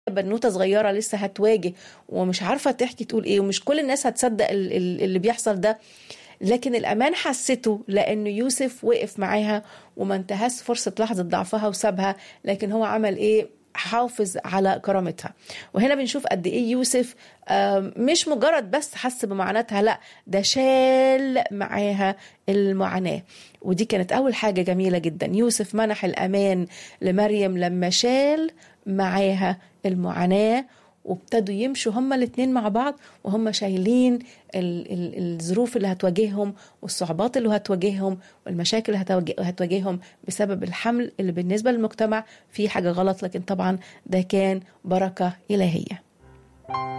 بنوته صغيره لسه هتواجه ومش عارفه تحكي تقول ايه ومش كل الناس هتصدق ال- ال- اللي بيحصل ده لكن الامان حسته لان يوسف وقف معاها وما انتهاش فرصه لحظه ضعفها وسابها لكن هو عمل ايه حافظ على كرامتها وهنا بنشوف قد ايه يوسف آم، مش مجرد بس حس بمعاناتها لا ده شال معاها المعاناه ودي كانت اول حاجه جميله جدا يوسف منح الامان لمريم لما شال معاها المعاناه وابتدوا يمشوا هما الاتنين مع بعض وهم شايلين ال- ال- الظروف اللي هتواجههم والصعوبات اللي هتواجههم والمشاكل اللي هتواجه- هتواجههم بسبب الحمل اللي بالنسبة للمجتمع فيه حاجة غلط لكن طبعا ده كان بركة إلهية